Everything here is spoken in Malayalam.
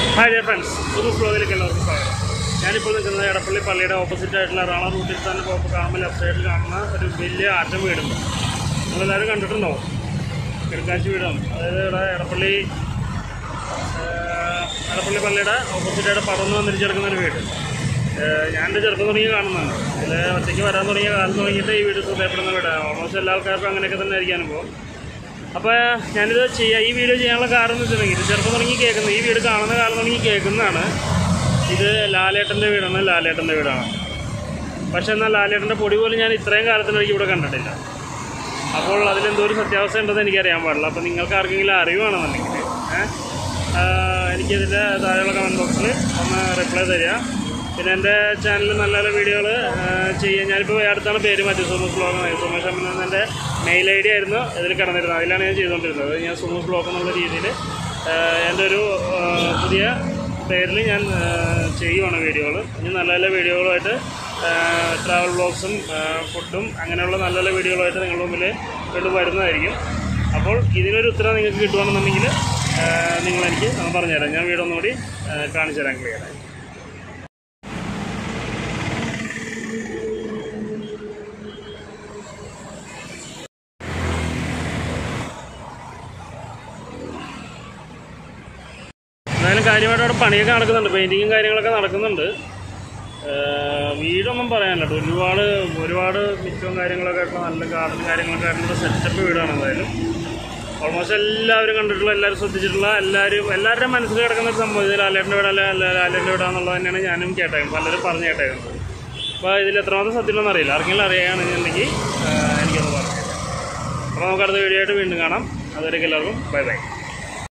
ഹായ് ഡിയർ ഫ്രണ്ട്സ് പുതു ഫ്ലോയിലേക്ക് എല്ലാവർക്കും സ്വാഗതം ഞാനിപ്പോൾ നിൽക്കുന്നത് എടപ്പള്ളി പള്ളിയുടെ ഓപ്പോസിറ്റ് ആയിട്ടുള്ള റാണ റൂട്ടിൽ തന്നെ പോകുമ്പോൾ കാണുമ്പോൾ ലെഫ്റ്റ് സൈഡിൽ കാണുന്ന ഒരു വലിയ ആറ്റം വീടുണ്ട് നിങ്ങളെല്ലാവരും കണ്ടിട്ടുണ്ടോ കിടക്കാച്ചി വീടാണ് അതായത് ഇവിടെ എടപ്പള്ളി ആഹ്, എടപ്പള്ളി പള്ളിയുടെ ഓപ്പോസിറ്റായിട്ട് പടർന്ന് വന്നിരിച്ചെടുക്കുന്ന ഒരു വീട് ആഹ്, ഞാൻ എൻ്റെ ചെറുപ്പം തുടങ്ങി കാണുന്നതാണ് ഇതിൽ ഒറ്റയ്ക്ക് വരാൻ തുടങ്ങിയ കാലം തുടങ്ങിയിട്ട് ഈ വീട് ശ്രദ്ധയപ്പെടുന്ന വീടാണ് ഓൾമോസ്റ്റ് എല്ലാ ആൾക്കാർക്കും അങ്ങനെയൊക്കെ തന്നെ ആയിരിക്കും അനുഭവം അപ്പോൾ ഞാനിത് ചെയ്യാം ഈ വീഡിയോ ചെയ്യാനുള്ള കാരണം എന്ന് വെച്ചിട്ടുണ്ടെങ്കിൽ ചെറുപ്പം തുടങ്ങി കേൾക്കുന്നത് ഈ വീട് കാണുന്ന കാലം തുടങ്ങി കേൾക്കുന്നതാണ് ഇത് ലാലേട്ടൻ്റെ വീടാണ് ലാലേട്ടൻ്റെ വീടാണ് പക്ഷേ എന്നാൽ ലാലേട്ടൻ്റെ പൊടി പോലും ഞാൻ ഇത്രയും കാലത്തിനിടയ്ക്ക് ഇവിടെ കണ്ടിട്ടില്ല അപ്പോൾ അതിലെന്തോ ഒരു സത്യാവസ്ഥ ഉണ്ടെന്ന് എനിക്കറിയാൻ പാടില്ല അപ്പോൾ നിങ്ങൾക്ക് ആർക്കെങ്കിലും അറിയുവാണെന്നുണ്ടെങ്കിൽ ഏഹ്, ആഹ്, എനിക്കിതിൻ്റെ താഴെയുള്ള കമൻറ്റ് ബോക്സിൽ ഒന്ന് റിപ്ലൈ തരിക പിന്നെ എൻ്റെ ചാനലിൽ നല്ല നല്ല വീഡിയോകൾ ചെയ്യാൻ ഞാനിപ്പോൾ അടുത്താണ് പേര് മാറ്റി സുമൂസ് ബ്ലോഗ് സുമേഷ് അമ്മൻ എൻ്റെ മെയിൽ ഐ ഡി ആയിരുന്നു ഇതിൽ കിടന്നിരുന്നത് അതിലാണ് ഞാൻ ചെയ്തുകൊണ്ടിരുന്നത് ഞാൻ സുമൂസ് ബ്ലോഗ് എന്നുള്ള രീതിയിൽ എൻ്റെ ഒരു ആഹ്, പുതിയ പേരിൽ ഞാൻ ആഹ്, ചെയ്യുവാണ് വീഡിയോകൾ ഇനി നല്ല നല്ല വീഡിയോകളുമായിട്ട് ട്രാവൽ ബ്ലോഗ്സും ഫുഡും അങ്ങനെയുള്ള നല്ല നല്ല വീഡിയോകളുമായിട്ട് നിങ്ങളുടെ മുമ്പിൽ വീണ്ടും വരുന്നതായിരിക്കും അപ്പോൾ ഇതിനൊരു ഉത്തരം നിങ്ങൾക്ക് കിട്ടുകയാണെന്നുണ്ടെങ്കിൽ നിങ്ങളെനിക്ക് പറഞ്ഞുതരാം ഞാൻ വീട് ഒന്നുകൂടി ആഹ്, കാണിച്ചു തരാൻ ക്ലിയറായി എന്തായാലും കാര്യമായിട്ട് അവിടെ പണിയൊക്കെ നടക്കുന്നുണ്ട് പെയിൻറ്റിങ്ങും കാര്യങ്ങളൊക്കെ നടക്കുന്നുണ്ട് ഏഹ് വീടൊന്നും പറയാനില്ല കേട്ടോ ഒരുപാട് ഒരുപാട് മിറ്റവും കാര്യങ്ങളൊക്കെ ആയിട്ടുള്ള നല്ല ഗാർഡനും കാര്യങ്ങളൊക്കെ ആയിട്ടുള്ള സെറ്റപ്പ് വീടാണ് എന്തായാലും ഓൾമോസ്റ്റ് എല്ലാവരും കണ്ടിട്ടുള്ള എല്ലാവരും ശ്രദ്ധിച്ചിട്ടുള്ള എല്ലാവരും എല്ലാവരുടെയും മനസ്സിൽ കിടക്കുന്ന ഒരു സംഭവം ഇത് ലാലേട്ടൻ്റെ വീട് അല്ല അല്ല ലാലേട്ടൻ്റെ വീടാന്നുള്ളത് തന്നെയാണ് ഞാനും കേട്ടേക്കുന്നത് പലരും പറഞ്ഞു കേട്ടേക്കുന്നത് അപ്പോൾ ഇതിൽ എത്രമാത്രം സത്യമുണ്ടെന്ന് അറിയില്ല ആർക്കെങ്കിലും അറിയുകയാണെന്നുണ്ടെങ്കിൽ ഏഹ് എനിക്കൊന്ന് പറഞ്ഞു അപ്പോൾ നമുക്ക് അടുത്ത വീഡിയോ ആയിട്ട് വീണ്ടും കാണാം അതുവരേക്കും എല്ലാവർക്കും ബൈ ബൈ